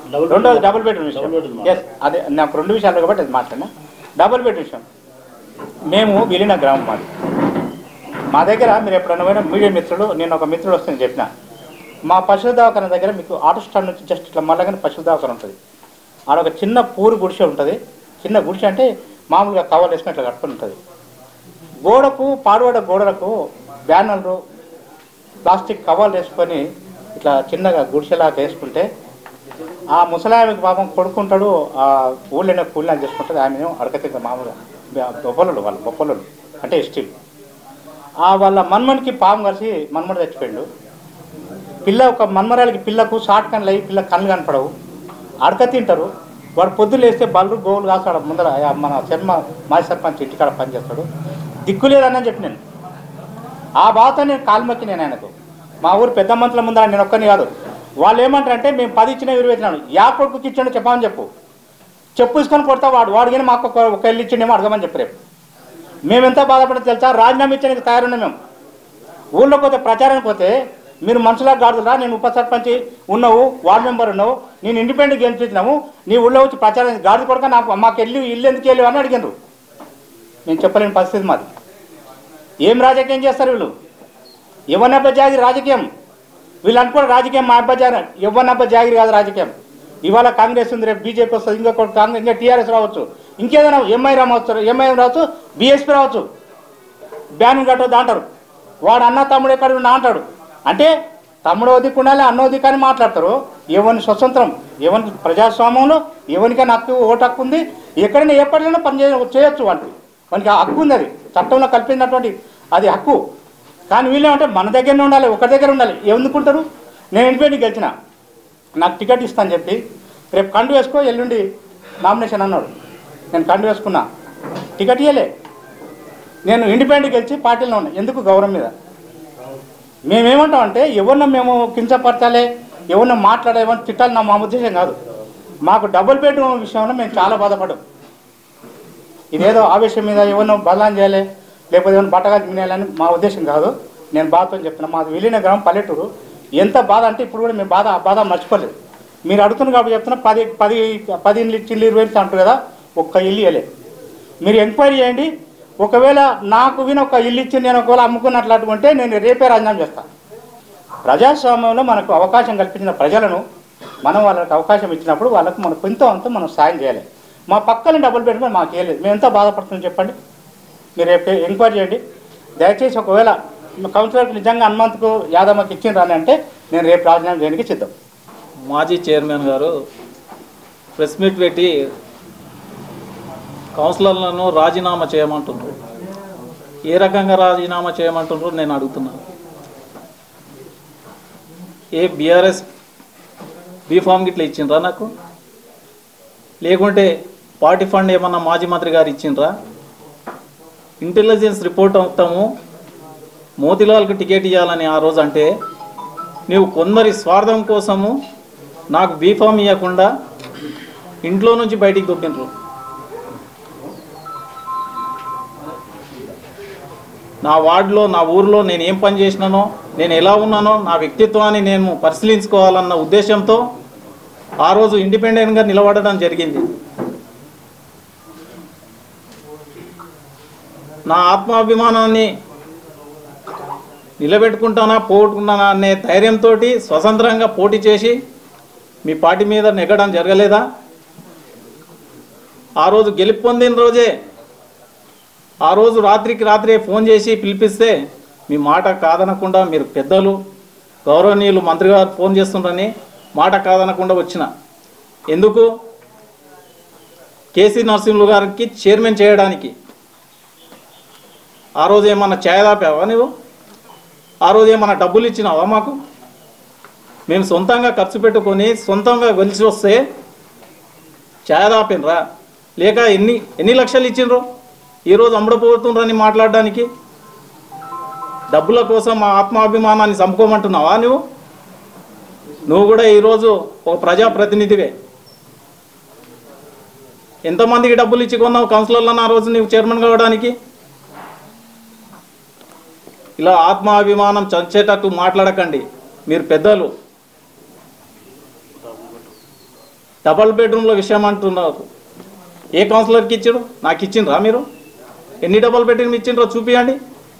Double రెండోది bedroom. Double bedroom విషయం Double bedroom yes అదే నాకు రెండు విషయాలు కాబట్టి అది మాట్లాడినా డబుల్ బెడ్ విషయం మేము విలీన గ్రామం మాది మా దగ్గర మీరు ఎప్పుడైనా పోయినా మీడియా మిత్రులు నేను ఒక మిత్రుడు వస్తుంది చెప్పిన మా పశువుల దవాఖాన దగ్గర మీకు ఆటో స్టాండ్ నుంచి జస్ట్ ఇట్లా మళ్ళగానే పశువుల దవాఖాన ఉంటుంది ఆడ ఒక చిన్న పూరు గుడిసె ఉంటుంది చిన్న గుడిసె అంటే మామూలుగా కవర్లు వేసుకుని ఇట్లా కట్టుకుని ఉంటుంది గోడకు పాడుబడ్డ గోడలకు బ్యానర్లు ప్లాస్టిక్ కవర్లు వేసుకొని ఇట్లా చిన్నగా గుడిసెలాగా వేసుకుంటే ఆ ముసలాయనకి పాపం కొడుకుంటాడు ఆ ఊళ్ళో కూలిని చేసుకుంటుంది ఆమె అడకతింక మామూలుగా బొప్పలు వాళ్ళు బొప్పలు అంటే ఎస్టీలు ఆ వాళ్ళ మన్మడికి పాము కలిసి మన్మడు చచ్చిపోయిండు పిల్ల ఒక మన్మరాలకి పిల్లకు షార్ట్ కన్నులు అయ్యి పిల్ల కళ్ళు కనపడవు అడక తింటారు వాడు పొద్దున్న వేస్తే బళ్ళు గోవులు కాస్తాడు ముందర ఆ మన శర్మ మాజీ సర్పంచ్ ఇంటికాడ పనిచేస్తాడు దిక్కు లేదని చెప్పి నేను ఆ బాధతో నేను కాల్మొక్కి నేను ఆయనకు మా ఊరు పెద్ద మంత్రుల ముందర నేను ఒక్కని కాదు వాళ్ళు ఏమంటారంటే మేము పది ఇచ్చిన ఇరవై ఇచ్చినాను యా కొడుకుకి ఇచ్చాడో చెప్పమని చెప్పు చెప్పు తీసుకొని కొడతా వాడు వాడు కానీ మాకు ఒక ఒక ఇల్లు ఇచ్చిండేమో అడగమని చెప్పు రేపు మేము ఎంత బాధపడదు తెలుసా రాజీనామా ఇచ్చేందుకు తయారున్నాం మేము ఊళ్ళో పోతే ప్రచారానికి పోతే మీరు మనుషులా గాడుదురా నేను ఉప సర్పంచ్ ఉన్నావు వార్డు మెంబర్ ఉన్నావు నేను ఇండిపెండెంట్ గెలిపించినాము నీ ఊళ్ళో వచ్చి ప్రచారం గాడి కొడక నాకు మాకు వెళ్ళి ఇల్లు ఎందుకు వెళ్ళి అని అడిగినారు నేను చెప్పలేని పరిస్థితి మాది ఏం రాజకీయం చేస్తారు వీళ్ళు ఎవరినబ్బ జాగిరి రాజకీయం వీళ్ళు అనుకోరు రాజకీయం మా అబ్బా జాగిరి ఎవరినబ్బ జాగిరి కాదు రాజకీయం ఇవాళ కాంగ్రెస్ ఉంది రేపు బీజేపీ వస్తుంది ఇంకొకటి కాంగ్రెస్ ఇంకా టీఆర్ఎస్ రావచ్చు ఇంకేదైనా ఎంఐ రావచ్చు ఎంఐ రావచ్చు బీఎస్పీ రావచ్చు బ్యాన్ కట్టొద్దు అంటారు వాడు అన్న తమ్ముడు ఎక్కడ ఉన్నా అంటాడు అంటే తమ్ముడు దిక్కుండాలి అన్నో దిక్కని మాట్లాడతారు ఎవరిని స్వతంత్రం ఎవరికి ప్రజాస్వామ్యంలో ఎవరికైనా హక్కు ఓటు హక్కు ఉంది ఎక్కడైనా ఎప్పటికైనా పని చేయ చేయొచ్చు వానికి వానికి ఆ హక్కు ఉంది అది చట్టంలో కల్పించినటువంటి అది హక్కు కానీ వీళ్ళేమంటే మన దగ్గరనే ఉండాలి ఒక దగ్గర ఉండాలి ఎందుకుంటారు నేను ఇండిపెండెంట్ గెలిచిన నాకు టికెట్ ఇస్తాను చెప్పి రేపు కండు వేసుకో ఎల్లుండి నామినేషన్ అన్నాడు నేను కండు వేసుకున్నా టికెట్ ఇవ్వలే నేను ఇండిపెండెంట్ గెలిచి పార్టీలో ఉన్నా ఎందుకు గౌరవం మీద మేమేమంటాం అంటే ఎవరిన మేము కించపరచాలి ఎవరిన మాట్లాడేమని తిట్టాలి నా మా ఉద్దేశం కాదు మాకు డబుల్ బెడ్రూమ్ విషయంలో మేము చాలా బాధపడ్డాం ఇదేదో ఆవేశం మీద ఎవరినో బదలాం చేయాలి లేకపోతే ఏమైనా బట్టగా తినేయాలని మా ఉద్దేశం కాదు నేను బాధతో చెప్తున్నా మాది విలీన గ్రామం పల్లెటూరు ఎంత బాధ అంటే ఇప్పుడు కూడా మేము బాధ ఆ బాధ మర్చిపోలేదు మీరు అడుగుతున్నారు కాబట్టి చెప్తున్నా పది పది పది ఇల్లు ఇచ్చి ఇల్లు ఇరవై ఇల్లు అంటారు కదా ఒక్క ఇల్లు ఇవ్వలే మీరు ఎంక్వైరీ చేయండి ఒకవేళ నాకు విన ఒక ఇల్లు ఇచ్చి నేను ఒకవేళ అమ్ముకున్నట్లు ఉంటే నేను రేపే రాజీనామా చేస్తాను ప్రజాస్వామ్యంలో మనకు అవకాశం కల్పించిన ప్రజలను మనం వాళ్ళకి అవకాశం ఇచ్చినప్పుడు వాళ్ళకు మనకు ఎంతో అంత మనం సాయం చేయాలి మా పక్కన డబ్బులు పెట్టుకొని మాకు వేయలేదు మేము ఎంత బాధపడుతున్నాం చెప్పండి మీరు రేపు ఎంక్వైరీ చేయండి దయచేసి ఒకవేళ కౌన్సిలర్కి నిజంగా హనుమంత్కు యాదమ్మకి ఇచ్చిండ్రు అని అంటే నేను రేపు రాజీనామా చేయడానికి సిద్ధం మాజీ చైర్మన్ గారు ప్రెస్ మీట్ పెట్టి కౌన్సిలర్లను రాజీనామా చేయమంటున్నారు ఏ రకంగా రాజీనామా చేయమంటున్నారు నేను అడుగుతున్నాను ఏ బీఆర్ఎస్ బీఫామ్ గిట్లా ఇచ్చిండ్రా నాకు లేకుంటే పార్టీ ఫండ్ ఏమన్నా మాజీ మంత్రి గారు ఇచ్చిండ్రా ఇంటెలిజెన్స్ రిపోర్ట్ అవుతాము మోతిలాల్కి టికెట్ ఇవ్వాలని ఆ రోజు అంటే నీవు కొందరి స్వార్థం కోసము నాకు బీఫామ్ ఇవ్వకుండా ఇంట్లో నుంచి బయటికి దొక్కిండ్రు నా వార్డులో నా ఊరిలో నేను ఏం పని చేసినానో నేను ఎలా ఉన్నానో నా వ్యక్తిత్వాన్ని నేను పరిశీలించుకోవాలన్న ఉద్దేశంతో ఆ రోజు ఇండిపెండెంట్గా నిలబడడం జరిగింది నా ఆత్మాభిమానాన్ని నిలబెట్టుకుంటానా పోగొట్టుకుంటానా అనే ధైర్యంతో స్వతంత్రంగా పోటీ చేసి మీ పార్టీ మీద నెగ్గడం జరగలేదా ఆ రోజు గెలుపు పొందిన రోజే ఆ రోజు రాత్రికి రాత్రే ఫోన్ చేసి పిలిపిస్తే మీ మాట కాదనకుండా మీరు పెద్దలు గౌరవనీయులు మంత్రి గారు ఫోన్ చేస్తుండ్రని మాట కాదనకుండా వచ్చిన ఎందుకు కేసీ నరసింహులు గారికి చైర్మన్ చేయడానికి ఆ రోజు ఏమన్నా ఛాయ్ దాపావా నువ్వు ఆ రోజు ఏమన్నా డబ్బులు ఇచ్చినావా మాకు మేము సొంతంగా ఖర్చు పెట్టుకొని సొంతంగా గెలిచి వస్తే ఛాయ్ దాపినరా లేక ఎన్ని ఎన్ని లక్షలు ఇచ్చిండ్రు ఈరోజు అమ్ముడుపోతుండ్రని మాట్లాడడానికి డబ్బుల కోసం మా ఆత్మాభిమానాన్ని చంపుకోమంటున్నావా నువ్వు నువ్వు కూడా ఈరోజు ఒక ప్రజాప్రతినిధివే ఎంతమందికి డబ్బులు ఇచ్చి కొన్నావు కౌన్సిలర్లను ఆ రోజు నువ్వు చైర్మన్ కావడానికి ఇలా ఆత్మాభిమానం చంచేటట్టు మాట్లాడకండి మీరు పెద్దలు డబల్ బెడ్రూమ్ల విషయం అంటున్నారు ఏ కౌన్సిలర్కి ఇచ్చారు నాకు ఇచ్చిండ్రా మీరు ఎన్ని డబల్ బెడ్రూమ్ ఇచ్చిండ్రో చూపియండి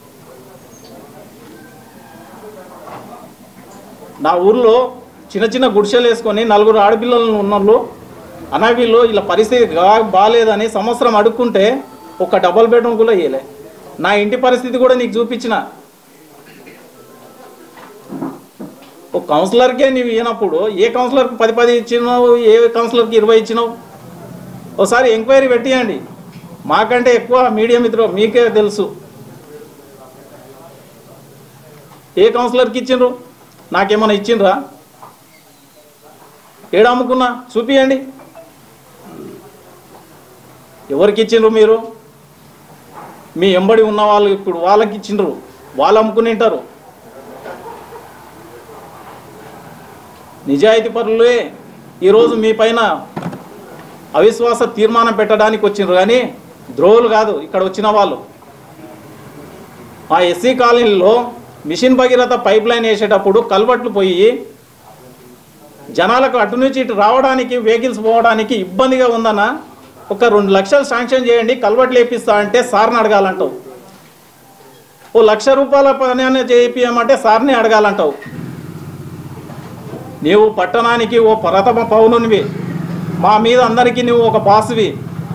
నా ఊర్లో చిన్న చిన్న గుడిసెలు వేసుకొని నలుగురు ఆడపిల్లలు ఉన్నోళ్ళు అనాబీలో ఇలా పరిస్థితి గా- బాగాలేదని సంవత్సరం అడుక్కుంటే ఒక డబల్ బెడ్రూమ్ కూడా ఇయ్యలే నా ఇంటి పరిస్థితి కూడా నీకు చూపించిన ఒక కౌన్సిలర్కే నీవు ఇవ్వనప్పుడు ఏ కౌన్సిలర్కి పది పది ఇచ్చినావు ఏ కౌన్సిలర్కి ఇరవై ఇచ్చినావు ఒకసారి ఎంక్వైరీ పెట్టియండి మాకంటే ఎక్కువ మీడియా మిత్రులు మీకే తెలుసు ఏ కౌన్సిలర్కి ఇచ్చిండ్రు నాకేమైనా ఇచ్చిండ్రా ఏడ అమ్ముకున్నా చూపియండి ఎవరికి ఇచ్చిండ్రు మీరు మీ ఎంబడి ఉన్న వాళ్ళు ఇప్పుడు వాళ్ళకి ఇచ్చిండ్రు వాళ్ళు అమ్ముకుని ఉంటారు నిజాయితీ పరులే ఈరోజు మీ పైన అవిశ్వాస తీర్మానం పెట్టడానికి వచ్చిండ్రు కానీ ద్రోహులు కాదు ఇక్కడ వచ్చిన వాళ్ళు ఆ ఎస్సీ కాలనీలో మిషన్ భగీరథ పైప్ లైన్ వేసేటప్పుడు కల్వట్లు పోయి జనాలకు అటు నుంచి ఇటు రావడానికి వెహికల్స్ పోవడానికి ఇబ్బందిగా ఉందన్న ఒక రెండు లక్షలు శాంక్షన్ చేయండి కల్వట్లు వేపిస్తా అంటే సార్ని అడగాలంటావు ఓ లక్ష రూపాయల పని అనేది చేయించమంటే సార్ని అడగాలంటావు నీవు పట్టణానికి ఓ ప్రథమ పౌరునివి మా మీద అందరికీ నువ్వు ఒక బాసువి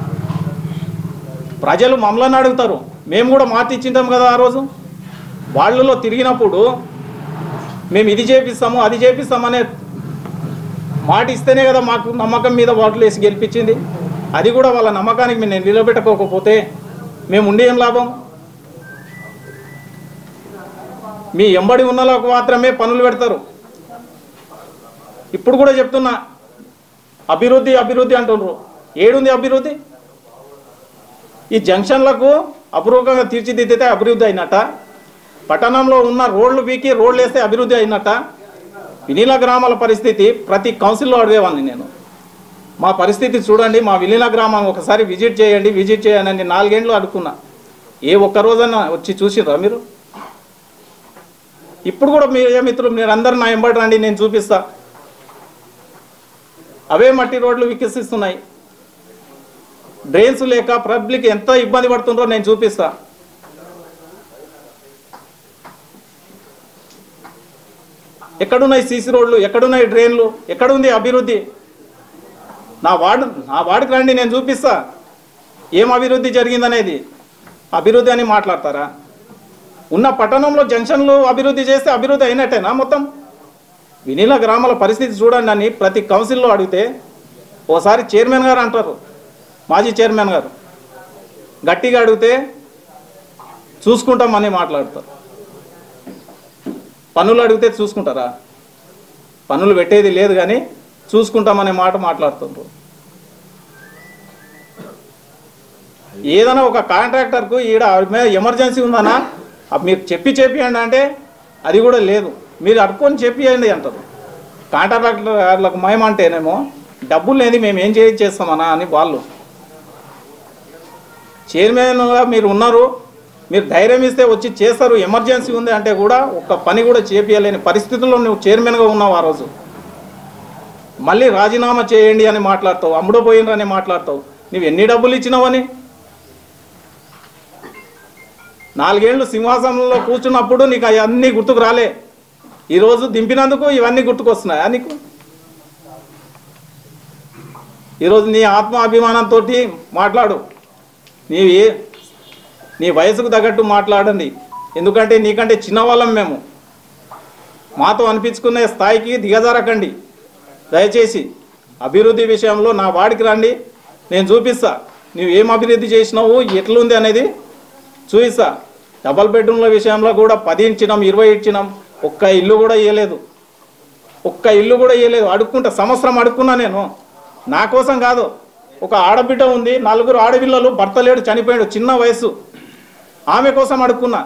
ప్రజలు మమ్మల్ని అడుగుతారు మేము కూడా మాట ఇచ్చింటాం కదా ఆ రోజు వాళ్ళలో తిరిగినప్పుడు మేము ఇది చేపిస్తాము అది చేపిస్తామనే మాట ఇస్తేనే కదా మాకు నమ్మకం మీద ఓట్లు వేసి గెలిపించింది అది కూడా వాళ్ళ నమ్మకానికి మేము నిలబెట్టుకోకపోతే మేము ఉండి ఏం లాభం మీ ఎంబడి ఉన్నలకు మాత్రమే పనులు పెడతారు ఇప్పుడు కూడా చెప్తున్నా అభివృద్ధి అభివృద్ధి అంటున్నారు ఏడుంది అభివృద్ధి ఈ జంక్షన్లకు అపూర్వకంగా తీర్చిదిద్దితే అభివృద్ధి అయినట్ట పట్టణంలో ఉన్న రోడ్లు పీకి రోడ్లు వేస్తే అభివృద్ధి అయినట్ట విలీన గ్రామాల పరిస్థితి ప్రతి కౌన్సిల్లో అడిగేవాడిని నేను మా పరిస్థితి చూడండి మా విలీన గ్రామం ఒకసారి విజిట్ చేయండి విజిట్ చేయండి అని నాలుగేండ్లు అడుక్కున్నా ఏ ఒక్క రోజైనా వచ్చి చూసిర్రా మీరు ఇప్పుడు కూడా మీ ఏ మిత్రులు మీరు అందరు నా ఎంబడి రండి నేను చూపిస్తా అవే మట్టి రోడ్లు వికసిస్తున్నాయి డ్రైన్స్ లేక పబ్లిక్ ఎంత ఇబ్బంది పడుతుందో నేను చూపిస్తా ఎక్కడున్నాయి సీసీ రోడ్లు ఎక్కడున్నాయి డ్రైన్లు ఎక్కడుంది అభివృద్ధి నా వార్డు నా వార్డుకి రండి నేను చూపిస్తా ఏం అభివృద్ధి జరిగిందనేది అభివృద్ధి అని మాట్లాడతారా ఉన్న పట్టణంలో జంక్షన్లు అభివృద్ధి చేస్తే అభివృద్ధి అయినట్టేనా మొత్తం వినీల గ్రామాల పరిస్థితి చూడండి అని ప్రతి కౌన్సిల్లో అడిగితే ఓసారి చైర్మన్ గారు అంటారు మాజీ చైర్మన్ గారు గట్టిగా అడిగితే చూసుకుంటామని మాట్లాడతారు పనులు అడిగితే చూసుకుంటారా పనులు పెట్టేది లేదు కానీ చూసుకుంటామనే మాట మాట్లాడుతుండ్రు ఏదైనా ఒక కాంట్రాక్టర్కు ఈడ మీద ఎమర్జెన్సీ ఉందనా అప్పుడు మీరు చెప్పి చెప్పియండి అంటే అది కూడా లేదు మీరు అడుక్కొని చెప్పియండి అంటారు కాంట్రాక్టర్లకు మయమంటేనేమో డబ్బులు లేని మేము ఏం చేయ చేస్తామన్నా అని వాళ్ళు చైర్మన్గా మీరు ఉన్నారు మీరు ధైర్యం ఇస్తే వచ్చి చేస్తారు ఎమర్జెన్సీ ఉంది అంటే కూడా ఒక్క పని కూడా చేపియలేని పరిస్థితుల్లో నువ్వు చైర్మన్గా ఉన్నావు ఆ రోజు మళ్ళీ రాజీనామా చేయండి అని మాట్లాడతావు అమ్ముడు పోయిండ్రని మాట్లాడతావు నువ్వు ఎన్ని డబ్బులు ఇచ్చినావని నాలుగేళ్లు సింహాసనంలో కూర్చున్నప్పుడు నీకు అవన్నీ గుర్తుకు రాలే ఈరోజు దింపినందుకు ఇవన్నీ గుర్తుకొస్తున్నాయా నీకు ఈరోజు నీ ఆత్మాభిమానంతో మాట్లాడు నీ నీ వయసుకు తగ్గట్టు మాట్లాడండి ఎందుకంటే నీకంటే చిన్నవాళ్ళం మేము మాతో అనిపించుకునే స్థాయికి దిగజారకండి దయచేసి అభివృద్ధి విషయంలో నా వాడికి రండి నేను చూపిస్తా నువ్వు ఏం అభివృద్ధి చేసినావు ఎట్లుంది అనేది చూపిస్తా డబల్ బెడ్రూమ్ల విషయంలో కూడా పది ఇచ్చినాం ఇరవై ఇచ్చినాం ఒక్క ఇల్లు కూడా ఇవ్వలేదు ఒక్క ఇల్లు కూడా ఇవ్వలేదు అడుక్కుంటా సంవత్సరం అడుక్కున్నా నేను నా కోసం కాదు ఒక ఆడబిడ్డ ఉంది నలుగురు ఆడపిల్లలు భర్త లేడు చనిపోయాడు చిన్న వయసు ఆమె కోసం అడుక్కున్నా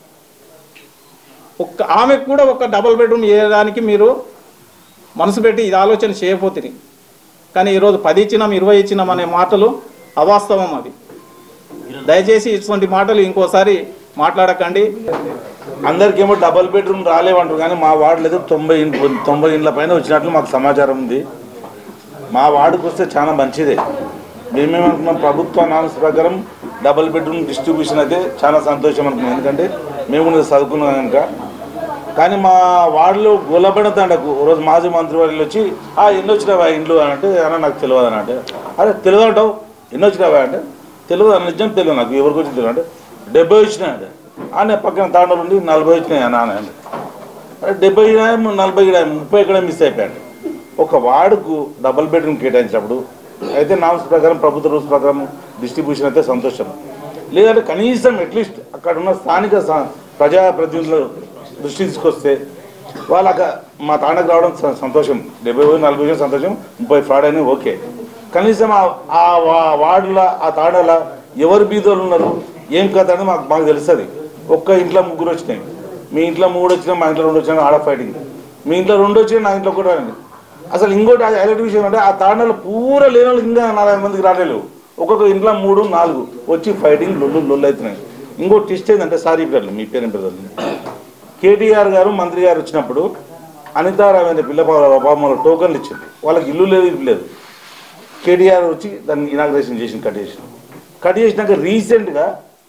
ఒక్క ఆమెకు కూడా ఒక డబల్ బెడ్రూమ్ వేయడానికి మీరు మనసు పెట్టి ఇది ఆలోచన చేయబోతుంది కానీ ఈరోజు పది ఇచ్చినాం ఇరవై ఇచ్చినాం అనే మాటలు అవాస్తవం అవి దయచేసి ఇటువంటి మాటలు ఇంకోసారి మాట్లాడకండి అందరికేమో డబల్ బెడ్రూమ్ రాలేవంటారు కానీ మా వార్డులో అయితే తొంభై ఇండ్లు తొంభై ఇండ్ల పైన వచ్చినట్లు మాకు సమాచారం ఉంది మా వార్డుకు వస్తే చాలా మంచిదే మేమేమనుకున్నాం ప్రభుత్వ నామ్స్ ప్రకారం డబుల్ బెడ్రూమ్ డిస్ట్రిబ్యూషన్ అయితే చాలా సంతోషం అనుకున్నాం ఎందుకంటే మేము కూడా చదువుకున్నాం కనుక కానీ మా వార్డులో గొల్లబడిన తండకు ఓ రోజు మాజీ మంత్రి వాళ్ళు వచ్చి ఆ ఎన్ని వచ్చినావా ఇండ్లు అని అంటే అన్న నాకు తెలియదు అని అంటే అరే తెలియదు అంటావు ఎన్ని వచ్చినావా అంటే తెలియదు అన్న నిజం తెలియదు నాకు ఎవరికి వచ్చి తెలియదు అంటే డెబ్బై వచ్చినాయి అంటే ఆయన పక్కన తాండలు ఉండి నలభై వచ్చినాయి అన్న అని అంటే అరే డెబ్బై ఈడాయి, నలభై ఈడాయి, ముప్పై ఇక్కడ మిస్ అయిపోయాడు ఒక వార్డుకు డబుల్ బెడ్రూమ్ కేటాయించినప్పుడు అయితే నామ్స్ ప్రకారం ప్రభుత్వ రూల్స్ ప్రకారం డిస్ట్రిబ్యూషన్ అయితే సంతోషం లేదంటే కనీసం అట్లీస్ట్ అక్కడ ఉన్న స్థానిక స- ప్రజాప్రతినిధుల దృష్టి తీసుకొస్తే వాళ్ళక మా తాండకు రావడం స- సంతోషం డెబ్బై వేలు నలభై వేలు సంతోషం ముప్పై ఫ్రాడ్ అయినా ఓకే కనీసం ఆ- ఆ వా- వార్డుల ఆ తాండల ఎవరు బీదోళ్ళు ఉన్నారు ఏం కథ అనేది మాకు మాకు తెలుస్తుంది ఒక్క ఇంట్లో ముగ్గురు వచ్చినాయి మీ ఇంట్లో మూడు వచ్చినా మా ఇంట్లో రెండు వచ్చినా ఆడ ఫైటింగ్ మీ ఇంట్లో రెండు వచ్చినా నా ఇంట్లో కూడా రండి అసలు ఇంకోటి హైలైట్ విషయం అంటే ఆ తాండలు పూర లేని వాళ్ళకి ఇంకా నలభై మందికి రాలేవు ఒక్కొక్క ఇంట్లో మూడు నాలుగు వచ్చి ఫైటింగ్ లొల్లు లొల్లు అవుతున్నాయి ఇంకో ట్విస్ట్ ఏంటంటే సారీ పేర్లు మీ పేరు పేరు కేటీఆర్ గారు మంత్రి గారు వచ్చినప్పుడు అనితారావు అనే పిల్ల బాబమ్మల టోకన్లు ఇచ్చింది వాళ్ళకి ఇల్లు లేదు ఇల్లు లేదు కేటీఆర్ వచ్చి దాన్ని ఇనాగ్రేషన్ చేసి కట్ చేసిన కట్ చేసినాక రీసెంట్గా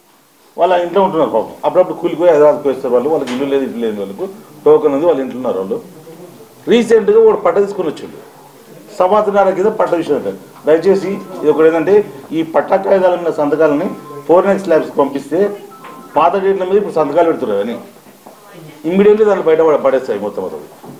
వాళ్ళ ఇంట్లో ఉంటున్నారు పాపం అప్పుడప్పుడు కూలిపోయి హైదరాబాద్కి వేస్తారు వాళ్ళు వాళ్ళకి ఇల్లు లేదు ఇల్లు లేదు వాళ్ళకు టోకన్ ఉంది వాళ్ళ ఇంట్లో ఉన్నారు వాళ్ళు రీసెంట్గా వాడు పట్ట తీసుకొని వచ్చిండు సంవత్సరాల కింద పట్ట విషయం అంటారు దయచేసి ఇది ఒకటి ఏంటంటే ఈ పట్ట కాగితాల మీద సంతకాలని ఫోర్ నెక్స్ ల్యాబ్స్ పంపిస్తే పాత డేట్ల మీద ఇప్పుడు సంతకాలు పెడుతున్నారు అని ఇమ్మీడియట్లీ దాన్ని బయట పడ- పడేస్తాయి మొత్తం మొత్తం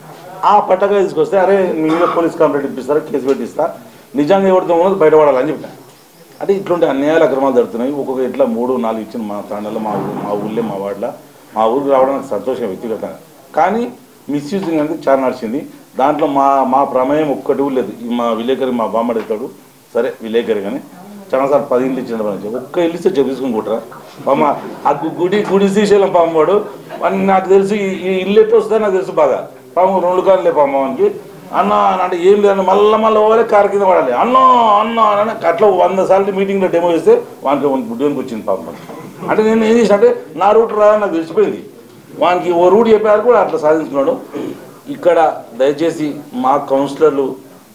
ఆ పట్టగా తీసుకొస్తే అరే మీ మీద పోలీస్ కంప్లైంట్ ఇప్పిస్తారా కేసు పెట్టిస్తా నిజంగా ఎవరితో ఉన్నది బయటపడాలని చెప్పిన అంటే ఇట్లాంటి అన్యాయాలు అక్రమాలు జరుగుతున్నాయి ఒక్కొక్క ఇట్లా మూడు నాలుగు ఇచ్చిన మా తాండలో మా ఊరు మా ఊళ్ళే మా వాడలో మా ఊరికి రావడం నాకు సంతోషం వ్యక్తిగతంగా కానీ మిస్యూజింగ్ అనేది చాలా నడిచింది దాంట్లో మా మా ప్రమేయం ఒక్కటి కూడా లేదు ఈ మా విలేకరి మా బామ్మడి ఇస్తాడు సరే విలేకరి కానీ చాలాసార్లు పది ఇల్లు ఇచ్చిన పని చేసి ఒక్క ఇల్లు ఇస్తే చెప్పుకొని కుట్రా పామ ఆ గు- గుడి గుడి శ్రీశైలం పామ్మవాడు వాడిని నాకు తెలుసు ఈ ఈ ఇల్లు ఎట్టు వస్తుందో నాకు తెలుసు బాగా పాము రెండు కాళ్ళు పాము వానికి అన్న అని అంటే ఏం లేదండి మళ్ళీ మళ్ళీ పోవాలి కారు కింద పడాలి అన్న అన్న అని అట్లా వంద సార్లు మీటింగ్లో డెమో చేస్తే వానికి బుడ్డోనికి వచ్చింది పాపం అంటే నేను ఏం చేసిన అంటే నా రూట్ రా నాకు తెలిసిపోయింది వానికి ఓ రూట్ చెప్పారు కూడా అట్లా సాధించుకున్నాడు ఇక్కడ దయచేసి మా కౌన్సిలర్లు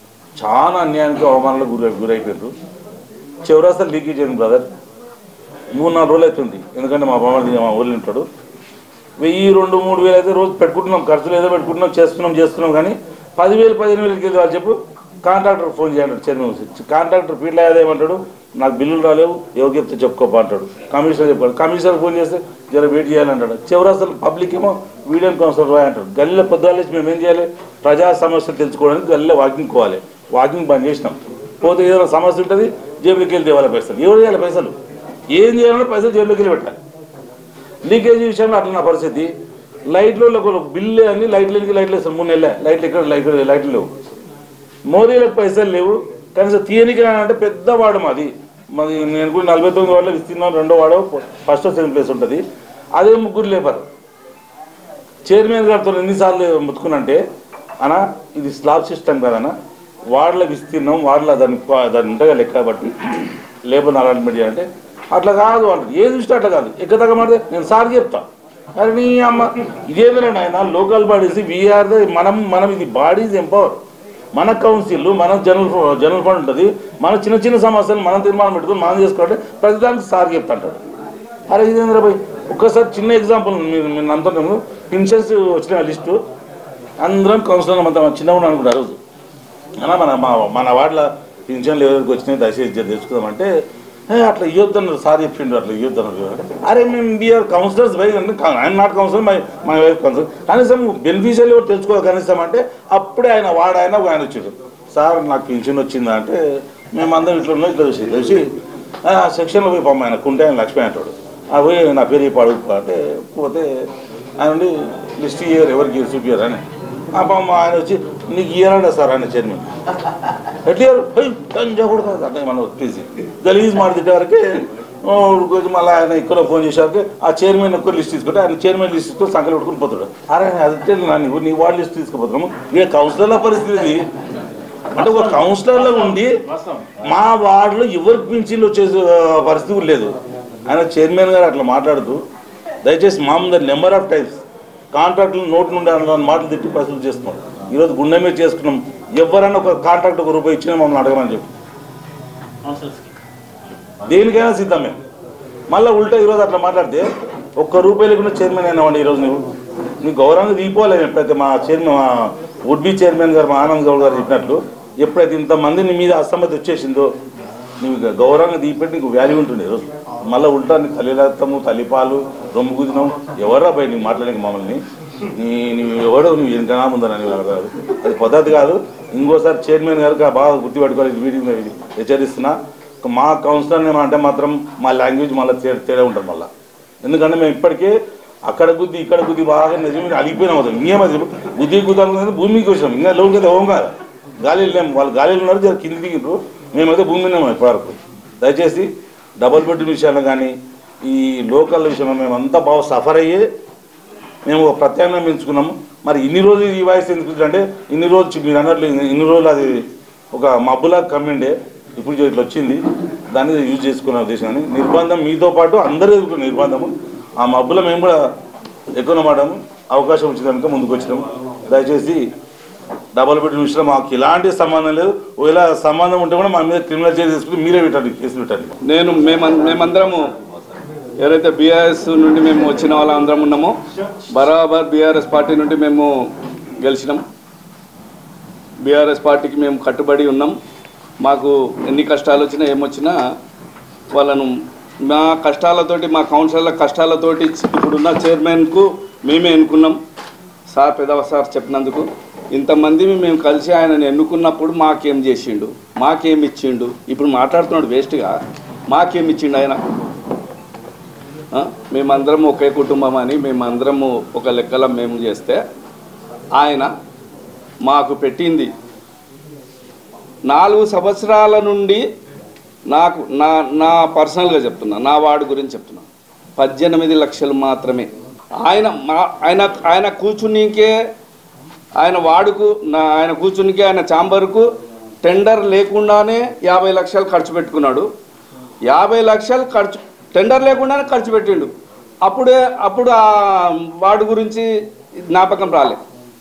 చాలా అన్యాయానికి అవమానాలకు గురి గురైపోయారు చివరాస్తలు లీకేజ్ అయింది బ్రదర్ మూడు నాలుగు రోజులు అవుతుంది ఎందుకంటే మా బామ్మది మా ఊళ్ళో ఉంటాడు వెయ్యి రెండు మూడు వేలు అయితే రోజు పెట్టుకుంటున్నాం ఖర్చులు ఏదో పెట్టుకుంటున్నాం చేస్తున్నాం చేస్తున్నాం కానీ పదివేలు పదిహేను వేలకి వెళ్ళి వాళ్ళు చెప్పు కాంట్రాక్టర్ ఫోన్ చేయండి చైర్మన్ కాంట్రాక్టర్ ఫీల్డ్ అయ్యేది ఏమంటాడు నాకు బిల్లులు రాలేవు ఎవరు చెప్తే చెప్పుకోపా అంటాడు కమిషనర్ చెప్పాడు కమిషనర్ ఫోన్ చేస్తే జర వెయిట్ చేయాలంటాడు చివరి అసలు పబ్లిక్ ఏమో వీడియో కౌన్సిలర్ రాయి అంటాడు గల్లీలో పొద్దుగాల మేము ఏం చేయాలి ప్రజా సమస్యలు తెలుసుకోవడానికి గల్లీలో వాకింగ్ పోవాలి వాకింగ్ బంద్ చేసినాం పోతే ఏదైనా సమస్య ఉంటుంది జేబులోకి వెళ్ళి తేవాలి పైసలు ఎవరు చేయాలి పైసలు ఏం చేయాలంటే పైసలు జేబులోకి వెళ్ళి పెట్టాలి లీకేజ్ విషయంలో అట్లా నా పరిస్థితి లైట్లు ఒక బిల్లు అన్ని లైట్లకి లైట్లు వేస్తాం మూడు నెలలే లైట్లు ఇక్కడ లైట్ లైట్లు లేవు మోరీలకు పైసలు లేవు కనీసం తీయనికి అంటే పెద్ద వాడు మాది మాది నేను కూడా నలభై తొమ్మిది వాడలో విస్తీర్ణం రెండో వాడు ఫస్ట్ సెకండ్ ప్లేస్ ఉంటుంది అదే ముగ్గురు లేపరు చైర్మన్ గారితో ఎన్నిసార్లు ముత్తుకున్నంటే అన్న ఇది స్లాబ్ సిస్టమ్ కదన్న వార్డుల విస్తీర్ణం వార్డుల దాని దాని ఉంటుందా లెక్క బట్టి లేబర్ అలాట్మెంట్ చేయాలంటే అట్లా కాదు అంటారు ఏది చూస్తే అట్లా కాదు ఎక్కదగ్గ మాడితే నేను సార్ చెప్తా అరే నీ అమ్మ ఇదేంటండి ఆయన లోకల్ బాడీస్ వీఆర్ మనం మనం ఇది బాడీస్ ఎంపవర్ మన కౌన్సిల్ మన జనరల్ ఫ- జనరల్ ఫండ్ ఉంటుంది మన చిన్న చిన్న సమస్యలు మనం తీర్మానం పెట్టుకుని మనం చేసుకోవాలి ప్రతిదానికి సార్ చెప్తాంటాడు అరే ఇదేంద్ర భాయ్ ఒక్కసారి చిన్న ఎగ్జాంపుల్ మీరు మీరు అంటున్నాము పెన్షన్స్ వచ్చిన లిస్టు అందరం కౌన్సిలర్ అంతా చిన్న ఉన్నాను అనుకుంటారు రోజు అన్నా మన మా మన వార్డులో పింఛన్లు ఎవరికి వచ్చినాయి దయచేసి జర తెలుసుకుందామంటే "ఏ, అట్లా ఇవ్వద్దన్నారు సార్ చెప్పిండు అట్లా ఇవ్వద్దన్నారు అరే మేము బిఆర్ కౌన్సిలర్స్ బై ఆయన not councillor my my wife councillor కనీసం బెనిఫిషియల్ ఎవరు తెలుసుకోవాలి కనీసం అంటే అప్పుడే ఆయన వాడాయన ఒక ఆయన వచ్చాడు సార్ నాకు పింఛన్ వచ్చిందా అంటే మేమందరం ఇట్లా ఉన్నాం ఇట్లా చూసి తెలిసి సెక్షన్లో పోయి పంప ఆయన కుంటే ఆయన లక్ష్మీ అంటాడు ఆ పోయి నా పేరు చెప్పి అడుగుతా అంటే పోతే ఆయన ఉండి లిస్ట్ ఇయ్యారు ఎవరికి చూపించారు అని ఆ పాపం ఆయన వచ్చి నీకు ఇయ్యాలంట సార్ ఆయన చైర్మన్ ఎట్లా కూడా కాదు అంటే మనం ప్లీజ్ గలీజ్ మాట్లాడే వరకే కొంచెం మళ్ళీ ఆయన ఇక్కడ ఫోన్ చేశాక ఆ చైర్మన్ ఎక్కువ లిస్ట్ తీసుకుంటే ఆయన చైర్మన్ లిస్ట్ తీసుకొని సంఖ్యలు పెట్టుకుని పోతాడు అరే అది నీకు నీ వార్డు లిస్ట్ తీసుకుపోతున్నాము ఇక కౌన్సిలర్ల పరిస్థితి ఇది. అంటే ఒక కౌన్సిలర్లో ఉండి మా వార్డులో ఎవరికి పింఛన్లు వచ్చే ఆ, పరిస్థితి కూడా లేదు ఆయన చైర్మన్ గారు అట్లా మాట్లాడుతూ దయచేసి మా ముందర నెంబర్ ఆఫ్ టైమ్స్ కాంట్రాక్టులు నోటి నుండి అన్న మాటలు తిట్టి పైసలు చేస్తున్నాడు ఈరోజు గుండె మీద చేసుకున్నాం ఎవరైనా ఒక కాంట్రాక్ట్ ఒక రూపాయి ఇచ్చినా మమ్మల్ని అడగమని చెప్పి దేనికైనా సిద్ధమే మళ్ళీ ఉల్టా ఈరోజు అట్లా మాట్లాడితే ఒక్క రూపాయి లేకుండా చైర్మన్ అయినావండి ఈరోజు నువ్వు నీ గౌరవంగా తీపోలేదు ఎప్పుడైతే మా చైర్మన్ మా వుడ్ బి చైర్మన్ గారు మా ఆనంద్ గౌడ్ గారు చెప్పినట్లు ఎప్పుడైతే ఇంతమంది నీ మీద అసమ్మతి వచ్చేసిందో నువ్వు ఇక గౌరవంగా దీపెట్టి నీకు వాల్యూ ఉంటుంది ఈరోజు మళ్ళీ ఉల్టా నీ తల్లిలత్తము తల్లిపాలు రొమ్ము గుదినం ఎవరా పోయి నీకు మాట్లాడడానికి మమ్మల్ని నీ నువ్వు ఎవడో నువ్వు వెనకనా ముందని కాదు అది పద్ధతి కాదు ఇంకోసారి చైర్మన్ గారికి ఆ బాగా గుర్తుపెట్టుకోవాలి మీటింగ్ హెచ్చరిస్తున్నా మా కౌన్సిలర్ అంటే మాత్రం మా లాంగ్వేజ్ మళ్ళీ తేడా తేడా ఉంటుంది మళ్ళీ ఎందుకంటే మేము ఇప్పటికే అక్కడ గుద్ది ఇక్కడ గుద్ది బాగా నిజమే అలిగిపోయినాం అవుతాం ఇంకేమది గుద్ది గుద్దాలనుకుంటే భూమికి వచ్చినాం ఇంకా లోకి అయితే ఓం కాదు గాలిలో లేము వాళ్ళు గాలిలో ఉన్నారు జర కింది దిగిండ్రు మేమైతే భూమి మీద ఉన్నాం ఇప్పటివరకు దయచేసి డబుల్ బెడ్రూమ్ విషయాల్లో కానీ ఈ లోకల్ విషయంలో మేము అంతా బాగా సఫర్ అయ్యే మేము ఒక ప్రత్యామ్నాయం ఎంచుకున్నాము మరి ఇన్ని రోజులు ఈ వాయిస్ ఎందుకు అంటే ఇన్ని రోజులు మీరు అన్నట్లు ఇన్ని రోజులు అది ఒక మబ్బులా కమ్మిండే ఇప్పుడు ఇట్లా వచ్చింది దాన్ని యూజ్ చేసుకునే ఉద్దేశం కానీ నిర్బంధం మీతో పాటు అందరూ ఎదుర్కొన్న నిర్బంధము ఆ మబ్బులో మేము కూడా ఎక్కువ మాడము అవకాశం వచ్చింది కనుక ముందుకు వచ్చినాము దయచేసి డబల్ బెడ్రూమ్ విషయంలో మాకు ఎలాంటి సంబంధం లేదు ఒకవేళ సంబంధం ఉంటే కూడా మా మీద క్రిమినల్ కేసు తీసుకుని మీరే పెట్టండి కేసు పెట్టండి నేను మేము మేమందరము ఎవరైతే బీఆర్ఎస్ నుండి మేము వచ్చిన వాళ్ళందరం ఉన్నామో బరాబర్ బీఆర్ఎస్ పార్టీ నుండి మేము గెలిచినాం బీఆర్ఎస్ పార్టీకి మేము కట్టుబడి ఉన్నాం మాకు ఎన్ని కష్టాలు వచ్చినా ఏమొచ్చినా వాళ్ళను మా కష్టాలతోటి మా కౌన్సిలర్ల కష్టాలతోటి ఇప్పుడున్న చైర్మన్కు మేమే ఎన్నుకున్నాం సార్ పెదవ సార్ చెప్పినందుకు ఇంతమంది మేము కలిసి ఆయనను ఎన్నుకున్నప్పుడు మాకేం చేసిండు మాకేం ఇచ్చిండు ఇప్పుడు మాట్లాడుతున్నాడు వేస్ట్గా మాకేం ఇచ్చిండు ఆయన ఆ? మేమందరం ఒకే కుటుంబం అని మేమందరము ఒక లెక్కల మేము చేస్తే ఆయన మాకు పెట్టింది నాలుగు సంవత్సరాల నుండి నాకు నా నా పర్సనల్గా చెప్తున్నా నా వార్డు గురించి చెప్తున్నా పద్దెనిమిది లక్షలు మాత్రమే ఆయన మా ఆయన ఆయన కూర్చునికే ఆయన వార్డుకు నా ఆయన కూర్చునికే ఆయన ఛాంబర్కు టెండర్ లేకుండానే యాభై లక్షలు ఖర్చు పెట్టుకున్నాడు యాభై లక్షలు ఖర్చు టెండర్ లేకుండానే ఖర్చు పెట్టిండు అప్పుడే అప్పుడు ఆ వార్డు గురించి జ్ఞాపకం రాలే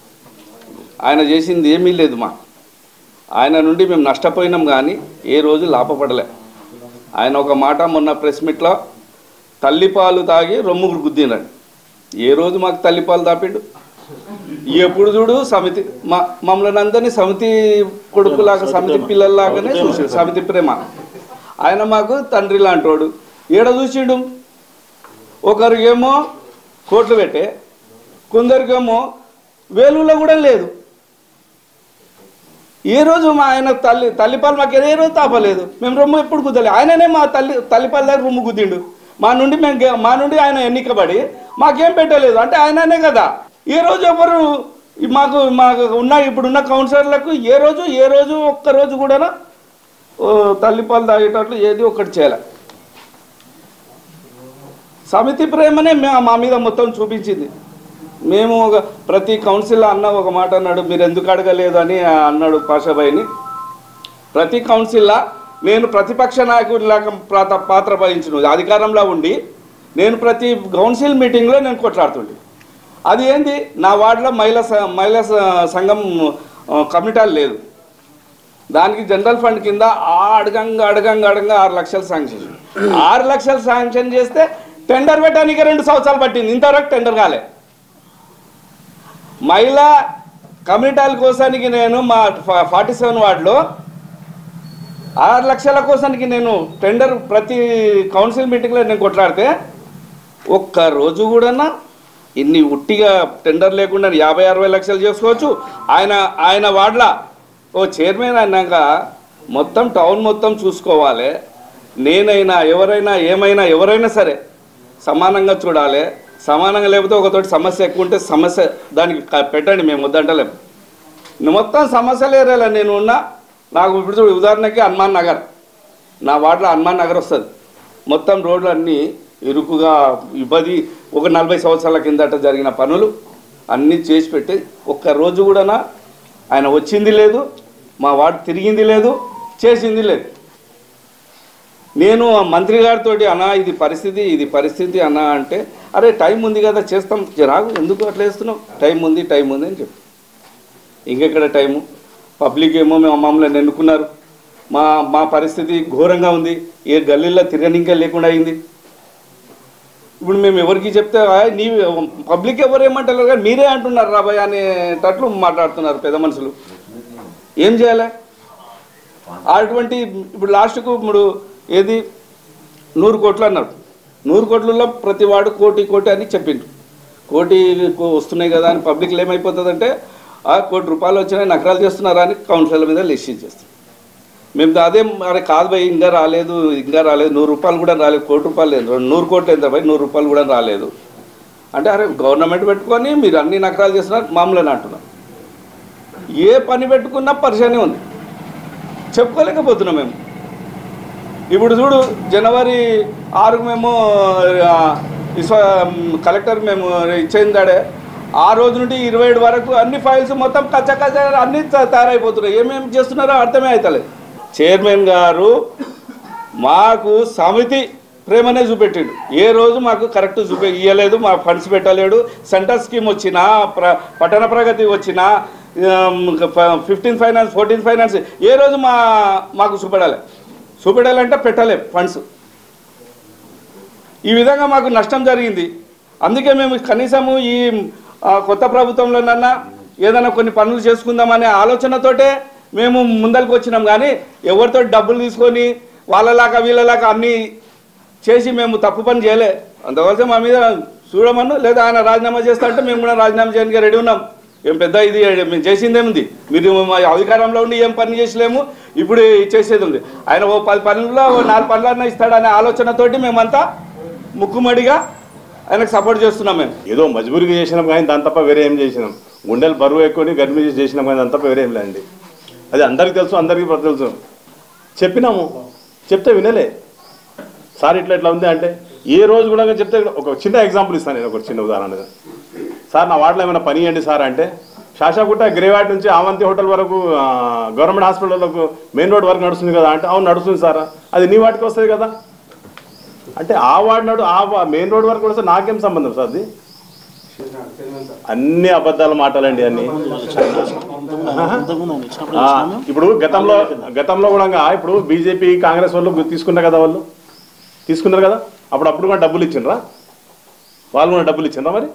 ఆయన చేసింది ఏమీ లేదు మా ఆయన నుండి మేము నష్టపోయినాం కానీ ఏ రోజు లాభపడలే ఆయన ఒక మాట మొన్న ప్రెస్ మీట్లో తల్లిపాలు తాగి రొమ్ముగురు గుద్దినాడు ఏ రోజు మాకు తల్లిపాలు తాపిండు ఎప్పుడు చూడు సమితి మా మమ్మల్ని అందరినీ సమితి కొడుకులాగా సమితి పిల్లల్లాగానే చూసాడు సమితి ప్రేమ ఆయన మాకు తండ్రి లాంటోడు ఏడ చూసిండు ఒకరికేమో కోట్లు పెట్టే కొందరికేమో వేలులో కూడా లేదు ఏ రోజు మా ఆయన తల్లి తల్లిపాలు మాకు ఏ రోజు తాపలేదు మేము రొమ్ము ఎప్పుడు కుదలే ఆయననే మా తల్లి తల్లిపాల దగ్గర రొమ్ము కుద్దిండు మా నుండి మేము గే- మా నుండి ఆయన ఎన్నికబడి మాకేం పెట్టలేదు అంటే ఆయననే కదా ఏ రోజు ఎవరు ఈ మాకు మాకు ఉన్న ఇప్పుడున్న కౌన్సిలర్లకు ఏ రోజు ఏ రోజు ఒక్క రోజు కూడా తల్లిపాలు తాగేటట్లు ఏది ఒక్కటి చేయలే సమితి ప్రేమనే మే- మా మీద మొత్తం చూపించింది మేము ఒక ప్రతి కౌన్సిల్ అన్న ఒక మాట అన్నాడు మీరు ఎందుకు అడగలేదు అని అన్నాడు పాషాబాయిని ప్రతి కౌన్సిల్లో నేను ప్రతిపక్ష నాయకుడిలాగా పాత్ర పాత్ర వహించను అధికారంలో ఉండి నేను ప్రతి కౌన్సిల్ మీటింగ్లో నేను కొట్లాడుతుండే అది ఏంది నా వార్డులో మహిళా స- మహిళా స- సంఘం ఆ, కమిటాలు లేదు దానికి జనరల్ ఫండ్ కింద అడగంగా అడగంగా అడగంగా ఆరు లక్షలు శాంక్షన్ ఆరు లక్షలు శాంక్షన్ చేస్తే టెండర్ పెట్టడానికి రెండు సంవత్సరాలు పట్టింది ఇంతవరకు టెండర్ కాలే మహిళా కమ్యూనిటాల కోసానికి నేను మా ఫార్టీ సెవెన్ వార్డులో ఆరు లక్షల కోసానికి నేను టెండర్ ప్రతి కౌన్సిల్ మీటింగ్లో నేను కొట్లాడితే ఒక్క రోజు కూడా ఇన్ని ఉట్టిగా టెండర్ లేకుండా యాభై అరవై లక్షలు చేసుకోవచ్చు ఆయన ఆయన వార్డుల ఓ చైర్మన్ అన్నాక మొత్తం టౌన్ మొత్తం చూసుకోవాలి నేనైనా ఎవరైనా ఏమైనా ఎవరైనా సరే సమానంగా చూడాలి సమానంగా లేకపోతే ఒకతోటి సమస్య ఎక్కువ ఉంటే సమస్య దానికి క- పెట్టండి మేము వద్దంటలేము నువ్వు మొత్తం సమస్యలు ఏరియాలో నేను ఉన్నా నాకు ఇప్పుడు చూడు ఉదాహరణకి హనుమాన్ నగర్ నా వార్డులో హనుమాన్ నగర్ వస్తుంది మొత్తం రోడ్లు అన్నీ ఇరుకుగా ఇబ్బంది ఒక నలభై సంవత్సరాల కిందట జరిగిన పనులు అన్నీ చేసి పెట్టి ఒక్క రోజు కూడా ఆయన వచ్చింది లేదు మా వార్డు తిరిగింది లేదు చేసింది లేదు నేను ఆ మంత్రి గారితో అన్నా ఇది పరిస్థితి ఇది పరిస్థితి అన్నా అంటే అరే టైం ఉంది కదా చేస్తాం రాగు ఎందుకు అట్లా వేస్తున్నావు టైం ఉంది టైం ఉంది అని చెప్పి ఇంకెక్కడ టైము పబ్లిక్ ఏమో మేము మమ్మల్ని ఎన్నుకున్నారు మా మా పరిస్థితి ఘోరంగా ఉంది ఏ గల్లీల్లో తిరగనింకా లేకుండా అయింది ఇప్పుడు మేము ఎవరికి చెప్తే "ఆ, నీ పబ్లిక్ ఎవరు ఏమంటారు కానీ మీరే అంటున్నారు రాబాయ్ అనేటట్లు మాట్లాడుతున్నారు పెద్ద మనుషులు ఏం చేయాలి అటువంటి ఇప్పుడు లాస్ట్కు ఇప్పుడు ఏది నూరు కోట్లు అన్నారు నూరు కోట్లలో ప్రతి వాడు కోటి కోటి అని చెప్పిండు కోటి కో- వస్తున్నాయి కదా అని పబ్లిక్లో ఏమైపోతుందంటే ఆ కోటి రూపాయలు వచ్చినాయి నకరాలు చేస్తున్నారా అని కౌన్సిలర్ల మీద లిస్ట్ చేస్తాం మేము అదే అరే కాదు భయ్ ఇంకా రాలేదు ఇంకా రాలేదు నూరు రూపాయలు కూడా రాలేదు కోటి రూపాయలు లేదు రెండు నూరు కోట్లు ఎంత భయ్ నూరు రూపాయలు కూడా రాలేదు అంటే అరే గవర్నమెంట్ పెట్టుకొని మీరు అన్ని నకరాలు చేస్తున్నారు మామూలు అంటున్నారు ఏ పని పెట్టుకున్నా పరిశానే ఉంది చెప్పుకోలేకపోతున్నాం మేము ఇప్పుడు చూడు జనవరి ఆరుకు మేము ఆ, విశ్వ కలెక్టర్ మేము ఇచ్చేందాడే ఆ రోజు నుండి ఇరవై ఏడు వరకు అన్ని ఫైల్స్ మొత్తం కచ్చ కచ్చ అన్ని త- తయారైపోతున్నాయి ఏమేమి చేస్తున్నారో అర్థమే అవుతలేదు చైర్మన్ గారు మాకు సమితి ప్రేమనే చూపెట్టిండు ఏ రోజు మాకు కరెక్ట్ చూపే ఇవ్వలేదు మా ఫండ్స్ పెట్టలేడు సెంటర్ స్కీమ్ వచ్చినా ప్ర పట్టణ ప్రగతి వచ్చినా ఫిఫ్టీన్ ఫైనాన్స్ ఫోర్టీన్ ఫైనాన్స్ ఏ రోజు మా మాకు చూపెడాలి చూపెడాలంటే పెట్టలేం ఫండ్స్ ఈ విధంగా మాకు నష్టం జరిగింది అందుకే మేము కనీసము ఈ ఆ, కొత్త ప్రభుత్వంలోనన్నా ఏదైనా కొన్ని పనులు చేసుకుందామనే ఆలోచనతోటే మేము ముందరికి వచ్చినాం కానీ ఎవరితో డబ్బులు తీసుకొని వాళ్ళలాగా వీళ్ళలాగా అన్నీ చేసి మేము తప్పు పని చేయలే అందుకోసం మా మీద చూడమను లేదా ఆయన రాజీనామా చేస్తా అంటే మేము కూడా రాజీనామా చేయడానికి రెడీ ఉన్నాం ఏం పెద్ద ఇది మేము చేసిందేముంది మీరు మా అధికారంలో ఉండి ఏం పని చేసలేము ఇప్పుడు చేసేది ఉంది ఆయన ఓ పది పనుల్లో ఓ నాలుగు పనులన్నా ఇస్తాడనే ఆలోచనతోటి మేమంతా ముక్కుమడిగా ఆయనకు సపోర్ట్ చేస్తున్నాం మేము ఏదో మజబూరిగా చేసినాం కానీ దాని తప్ప వేరే ఏం చేసినాం గుండెలు బరువు ఎక్కువని గర్భిణీ చేసి చేసినాం కానీ దాని తప్ప వేరే ఏం లేండి అది అందరికీ తెలుసు అందరికీ తెలుసు చెప్పినాము చెప్తే వినలే సార్ ఇట్లా ఇట్లా ఉంది అంటే ఏ రోజు కూడా చెప్తే ఒక చిన్న ఎగ్జాంపుల్ ఇస్తాను నేను ఒక చిన్న ఉదాహరణగా సార్ నా వార్డులో ఏమైనా పని చేయండి సార్ అంటే శాషాగుట్ట గ్రేవాడ్ నుంచి ఆవంతి హోటల్ వరకు ఆ, గవర్నమెంట్ హాస్పిటల్ వరకు మెయిన్ రోడ్ వరకు నడుస్తుంది కదా అంటే అవును నడుస్తుంది సార్ అది నీ వాటికి వస్తుంది కదా అంటే ఆ వార్డు నడు ఆ వా- మెయిన్ రోడ్ వరకు వస్తే నాకేం సంబంధం సార్ అది అన్ని అబద్ధాల మాటలండి అన్ని ఆ, ఇప్పుడు గతంలో గతంలో కూడా ఇప్పుడు బీజేపీ కాంగ్రెస్ వాళ్ళు తీసుకున్నారు కదా వాళ్ళు తీసుకున్నారు కదా అప్పుడు అప్పుడు కూడా డబ్బులు ఇచ్చిండ్రా వాళ్ళు కూడా డబ్బులు ఇచ్చిండ్రా మరి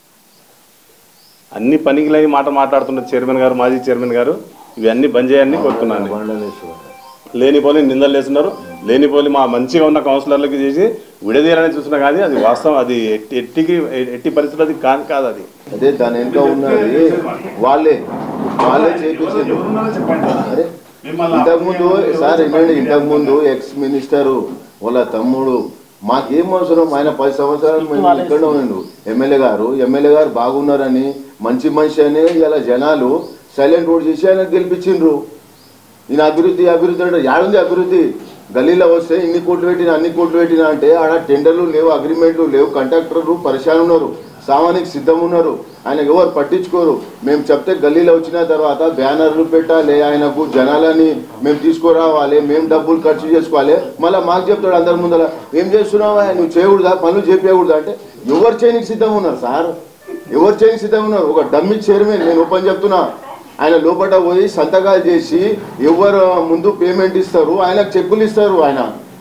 అన్ని పనికిలేని మాట మాట్లాడుతున్నారు చైర్మన్ గారు మాజీ చైర్మన్ గారు ఇవన్నీ బంద్ చేయాలని కోరుతున్నాను లేనిపోలి నిందలు వేస్తున్నారు లేనిపోలి మా మంచిగా ఉన్న కౌన్సిలర్లకి చేసి విడదీయాలని చూస్తున్నా కానీ అది వాస్తవం అది ఎట్టి ఎట్టికి ఎట్టి పరిస్థితులు అది కాని కాదు అది అదే దాని వెనుక ఉన్నది వాళ్ళే వాళ్ళే చేపించారు అరే ఇంతకుముందు సార్ ఏంటంటే ఇంతకుముందు ఎక్స్ మినిస్టరు వాళ్ళ తమ్ముడు మాకేం అవసరం ఆయన పది సంవత్సరాలు మేము ఇక్కడ ఉండు ఎమ్మెల్యే గారు ఎమ్మెల్యే గారు బాగున్నారని మంచి మనిషి అని ఇలా జనాలు సైలెంట్ ఓట్ చేసి ఆయన గెలిపించిండ్రు ఈయన అభివృద్ధి అభివృద్ధి అంటే యాడుంది అభివృద్ధి గల్లీలో వస్తే ఇన్ని కోట్లు పెట్టినా అన్ని కోట్లు పెట్టినా అంటే ఆడ టెండర్లు లేవు అగ్రిమెంట్లు లేవు కంట్రాక్టర్లు పరిశాన్ ఉన్నారు సామానికి సిద్ధం ఉన్నారు ఆయన ఎవరు పట్టించుకోరు మేము చెప్తే గల్లీలో వచ్చిన తర్వాత బ్యానర్లు పెట్టాలి ఆయనకు జనాలని మేము తీసుకురావాలి మేము డబ్బులు ఖర్చు చేసుకోవాలి మళ్ళీ మాకు చెప్తాడు అందరి ముందర ఏం చేస్తున్నావా నువ్వు చేయకూడదా పనులు చేయకూడదా అంటే ఎవరు చేయనికి సిద్ధం ఉన్నారు సార్ ఎవరు చేయనికి సిద్ధం ఉన్నారు ఒక డమ్మి చైర్మన్ నేను ఓపెన్ చెప్తున్నా ఆయన లోపల పోయి సంతకాలు చేసి ఎవరు ముందు పేమెంట్ ఇస్తారు ఆయనకు చెక్కులు ఇస్తారు ఆయన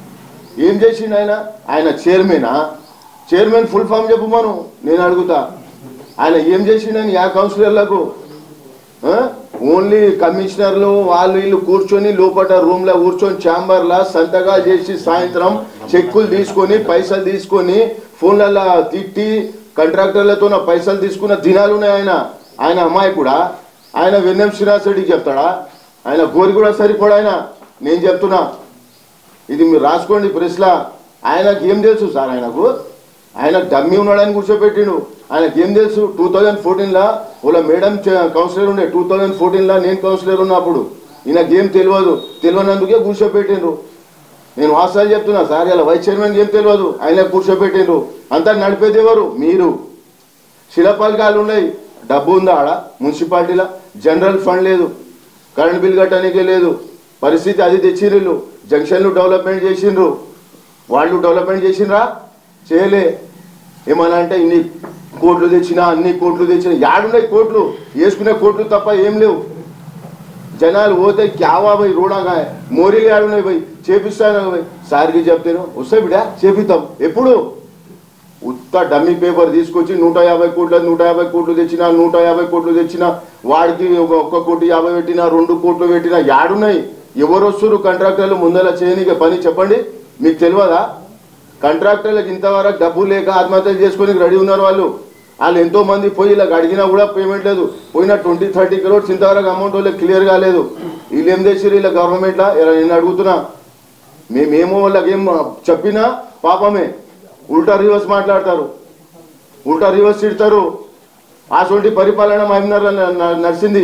ఏం చేసిండు ఆయన ఆయన చైర్మనా చైర్మన్ ఫుల్ ఫామ్ చెప్పు మనం నేను అడుగుతా ఆయన ఏం చేసిండని యా కౌన్సిలర్లకు ఆ? ఓన్లీ కమిషనర్లు వాళ్ళు వీళ్ళు కూర్చొని లోపల రూమ్ లో కూర్చొని ఛాంబర్ లా సంతకాలు చేసి సాయంత్రం చెక్కులు తీసుకొని పైసలు తీసుకొని ఫోన్లలో తిట్టి కాంట్రాక్టర్లతో పైసలు తీసుకున్న దినాలు ఉన్నాయి ఆయన ఆయన అమ్మాయి కూడా ఆయన వెన్నెం శ్రీనివాస్ రెడ్డికి చెప్తాడా ఆయన గోరి కూడా సరిపోడు ఆయన నేను చెప్తున్నా ఇది మీరు రాసుకోండి ప్రెస్లా ఆయనకి ఏం తెలుసు సార్ ఆయనకు ఆయన డమ్మీ ఉన్నాడని కూర్చోబెట్టిండు ఆయనకి ఏం తెలుసు టూ థౌజండ్ ఫోర్టీన్లో వాళ్ళ మేడం చే- కౌన్సిలర్ ఉండే టూ థౌజండ్ ఫోర్టీన్లో నేను కౌన్సిలర్ ఉన్నప్పుడు ఈయనకి ఏం తెలియదు తెలియనందుకే కూర్చోబెట్టిండ్రు నేను వాస్తవాలు చెప్తున్నా సార్ ఇలా వైస్ చైర్మన్ ఏం తెలియదు ఆయన కూర్చోబెట్టిండ్రు అంతా నడిపేది ఎవరు మీరు శిలపలకాలు ఉన్నాయి డబ్బు ఉందా ఆడ మున్సిపాలిటీలో జనరల్ ఫండ్ లేదు కరెంట్ బిల్ కట్టడానికి లేదు పరిస్థితి అది తెచ్చిర్రు జంక్షన్లు డెవలప్మెంట్ చేసిండ్రు వాళ్ళు డెవలప్మెంట్ చేసిండ్రా చేయలే ఏమన్నా అంటే ఇన్ని కోట్లు తెచ్చినా అన్ని కోట్లు తెచ్చినా యాడున్నాయి కోట్లు వేసుకునే కోట్లు తప్ప ఏం లేవు జనాలు పోతే క్యావా పోయి రోడాగా మోరీలు ఆడున్నాయి పోయి చేపిస్తాను పోయి సార్కి చెప్తాను వస్తాయి బిడ్డ చేపిస్తాం ఎప్పుడు ఉత్త డమ్మీ పేపర్ తీసుకొచ్చి నూట యాభై కోట్ల నూట యాభై కోట్లు తెచ్చినా నూట యాభై కోట్లు తెచ్చినా వాడికి ఒక ఒక్క కోటి యాభై పెట్టినా రెండు కోట్లు పెట్టినా యాడున్నాయి ఎవరు వస్తున్నారు కాంట్రాక్టర్లు ముందర చేయనీకే పని చెప్పండి మీకు తెలియదా కాంట్రాక్టర్లకు ఇంతవరకు డబ్బు లేక ఆత్మహత్యలు చేసుకొని రెడీ ఉన్నారు వాళ్ళు వాళ్ళు ఎంతో మంది పోయి ఇలా అడిగినా కూడా పేమెంట్ లేదు పోయిన ట్వంటీ థర్టీ క్రోడ్స్ ఇంతవరకు అమౌంట్ వాళ్ళకి క్లియర్ కాలేదు వీళ్ళు ఏం చేసారు ఇలా గవర్నమెంట్లా ఇలా నేను అడుగుతున్నా మేమేమో వాళ్ళకి ఏం చెప్పినా పాపమే ఉల్టా రివర్స్ మాట్లాడతారు ఉల్టా రివర్స్ తిడతారు అటువంటి పరిపాలన మహిమనర్ నడిచింది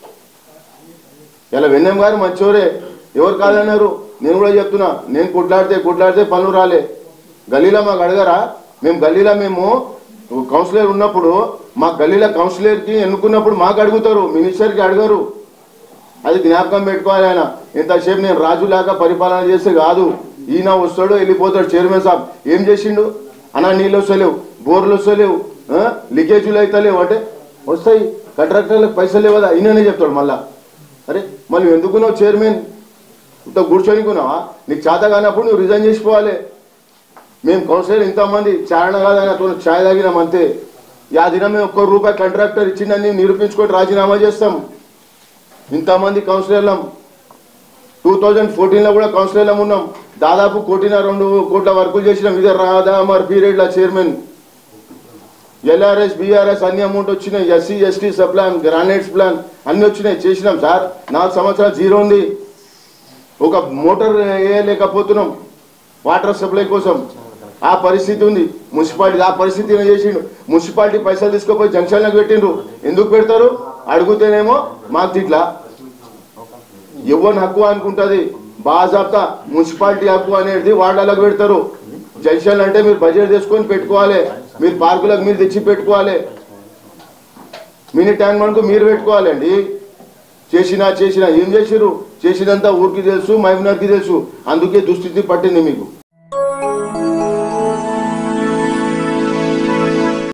ఇలా వెన్నెం గారు మంచోరే ఎవరు కాదన్నారు నేను కూడా చెప్తున్నా నేను కొట్లాడితే కొట్లాడితే పనులు రాలే గల్లీలో మాకు అడగరా మేము గల్లీలో మేము కౌన్సిలర్ ఉన్నప్పుడు మా గల్లీలో కౌన్సిలర్కి ఎన్నుకున్నప్పుడు మాకు అడుగుతారు మినిస్టర్కి అడగరు అది జ్ఞాపకం పెట్టుకోవాలి ఆయన ఇంతసేపు నేను రాజులాగా పరిపాలన చేస్తే కాదు ఈయన వస్తాడు వెళ్ళిపోతాడు చైర్మన్ సాబ్ ఏం చేసిండు అన్న నీళ్ళు వస్తలేవు బోర్లు వస్తలేవు ఆ? లీకేజీలు అవుతలేవు అంటే వస్తాయి కాంట్రాక్టర్లకు పైసలు లేవదా ఈయననే చెప్తాడు మళ్ళా అరే మళ్ళీ ఎందుకున్నావు చైర్మన్ ఇంత కూర్చొనికున్నావా నీకు చేత కానప్పుడు నువ్వు రిజైన్ చేసిపోవాలి మేము కౌన్సిలర్ ఇంతమంది చారణ కాదని అట్లా ఛాయ్ తాగినాం అంతే యా దినం మేము ఒక్క రూపాయి కాంట్రాక్టర్ ఇచ్చిందని నిరూపించుకొని రాజీనామా చేస్తాం ఇంతమంది కౌన్సిలర్లం టూ థౌజండ్ ఫోర్టీన్లో కూడా కౌన్సిలర్లం ఉన్నాం దాదాపు కోటిన రెండు కోట్ల వర్కులు చేసినాం ఇదే రాదామర్ పీరియడ్ల చైర్మన్ ఎల్ఆర్ఎస్ బీఆర్ఎస్ అన్ని అమౌంట్ వచ్చినాయి SC ST sub plan granites plan అన్ని వచ్చినాయి చేసినాం సార్ నాలుగు సంవత్సరాలు జీరో ఉంది ఒక మోటార్ వేయలేకపోతున్నాం వాటర్ సప్లై కోసం ఆ పరిస్థితి ఉంది మున్సిపాలిటీ ఆ పరిస్థితి ఏం చేసిండు మున్సిపాలిటీ పైసలు తీసుకుపోయి జంక్షన్లకు పెట్టిండ్రు ఎందుకు పెడతారు అడుగుతేనేమో మాకు తిట్లా ఎవరిని హక్కు అనుకుంటుంది బాజాబ్తా మున్సిపాలిటీ హక్కు అనేది వాళ్ళకు పెడతారు జంక్షన్ అంటే మీరు బడ్జెట్ తీసుకొని పెట్టుకోవాలి మీరు పార్కులకు మీరు తెచ్చి పెట్టుకోవాలి మినీ ట్యాంక్ మనకు మీరు పెట్టుకోవాలండి చేసినా చేసినా ఏం చేసిరు చేసినంత ఊరికి తెలుసు మహబూబ్నగర్కి తెలుసు అందుకే దుస్థితి పట్టింది మీకు